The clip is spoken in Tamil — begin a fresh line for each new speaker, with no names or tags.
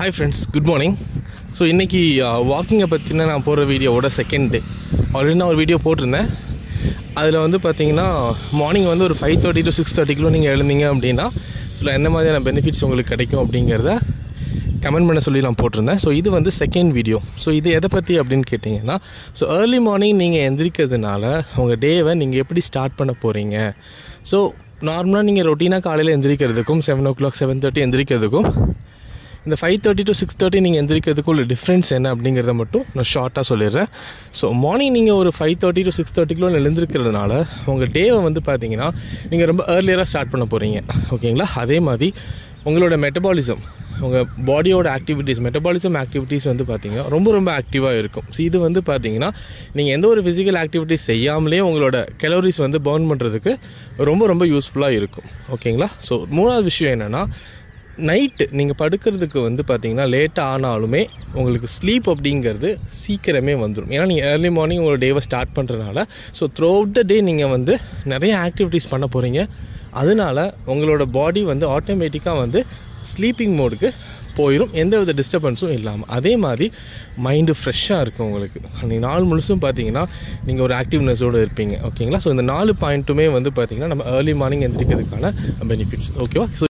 hi friends good morning so இன்றைக்கி வாக்கிங்கை பற்றின நான் போடுற வீடியோவோட செகண்ட் டே ஆல்ரெடி நான் ஒரு வீடியோ போட்டிருந்தேன் அதில் வந்து பார்த்தீங்கன்னா மார்னிங் வந்து ஒரு ஃபைவ் தேர்ட்டி டு சிக்ஸ் தேர்ட்டிக்குள்ளே நீங்கள் எழுந்தீங்க அப்படின்னா ஸோ எந்த மாதிரியான பெனிஃபிட்ஸ் உங்களுக்கு கிடைக்கும் அப்படிங்கிறத கமெண்ட் பண்ண சொல்லி நான் போட்டிருந்தேன் ஸோ இது வந்து செகண்ட் வீடியோ ஸோ இது எதை பற்றி அப்படின்னு கேட்டிங்கன்னா ஸோ ஏர்லி மார்னிங் நீங்கள் எந்திரிக்கிறதுனால உங்கள் டேவை நீங்கள் எப்படி ஸ்டார்ட் பண்ண போகிறீங்க ஸோ நார்மலாக நீங்கள் ரொட்டீனாக காலையில் எந்திரிக்கிறதுக்கும் seven o'clock seven thirty எந்திரிக்கிறதுக்கும் இந்த five thirty to six thirty நீங்கள் எந்திரிக்கிறதுக்கு உள்ள டிஃப்ரென்ஸ் என்ன அப்படிங்கிறத மட்டும் நான் ஷார்ட்டாக சொல்லிடுறேன் ஸோ மார்னிங் நீங்கள் ஒரு ஃபைவ் தேர்ட்டி டு சிக்ஸ் தேர்ட்டிக்குள்ள எழுந்திருக்கிறதுனால உங்கள் டேவை வந்து பார்த்தீங்கன்னா நீங்கள் ரொம்ப ஏர்லியராக ஸ்டார்ட் பண்ண போகிறீங்க ஓகேங்களா அதே மாதிரி உங்களோட மெட்டபாலிசம் உங்கள் பாடியோட ஆக்டிவிட்டீஸ் மெட்டபாலிசம் ஆக்டிவிட்டீஸ் வந்து பார்த்தீங்கன்னா ரொம்ப ரொம்ப ஆக்டிவாக இருக்கும் ஸோ இது வந்து பார்த்தீங்கன்னா நீங்கள் எந்த ஒரு ஃபிசிக்கல் ஆக்டிவிட்டீஸ் செய்யாமலே உங்களோட கலோரிஸ் வந்து பர்ன் பண்ணுறதுக்கு ரொம்ப ரொம்ப யூஸ்ஃபுல்லாக இருக்கும் ஓகேங்களா ஸோ மூணாவது விஷயம் என்னென்னா நைட்டு நீங்கள் படுக்கிறதுக்கு வந்து பார்த்தீங்கன்னா லேட்டாக ஆனாலுமே உங்களுக்கு ஸ்லீப் அப்படிங்கிறது சீக்கிரமே வந்துடும் ஏன்னா நீங்கள் ஏர்லி மார்னிங் உங்களோட டேவை ஸ்டார்ட் பண்ணுறதுனால so throughout the day நீங்கள் வந்து நிறைய ஆக்டிவிட்டீஸ் பண்ண போகிறீங்க அதனால உங்களோட பாடி வந்து ஆட்டோமேட்டிக்காக வந்து ஸ்லீப்பிங் மோடுக்கு போயிடும் எந்த வித டிஸ்டர்பன்ஸும் இல்லாமல் அதே மாதிரி மைண்டு ஃப்ரெஷ்ஷாக இருக்கும் உங்களுக்கு அன்றைக்கி நாள் முழுசும் பார்த்தீங்கன்னா நீங்கள் ஒரு ஆக்டிவ்னஸோடு இருப்பீங்க ஓகேங்களா ஸோ இந்த நாலு பாயிண்ட்டுமே வந்து பார்த்தீங்கன்னா நம்ம ஏர்லி மார்னிங் எந்திரிக்கிறதுக்கான பெனிஃபிட்ஸ் ஓகேவா ஸோ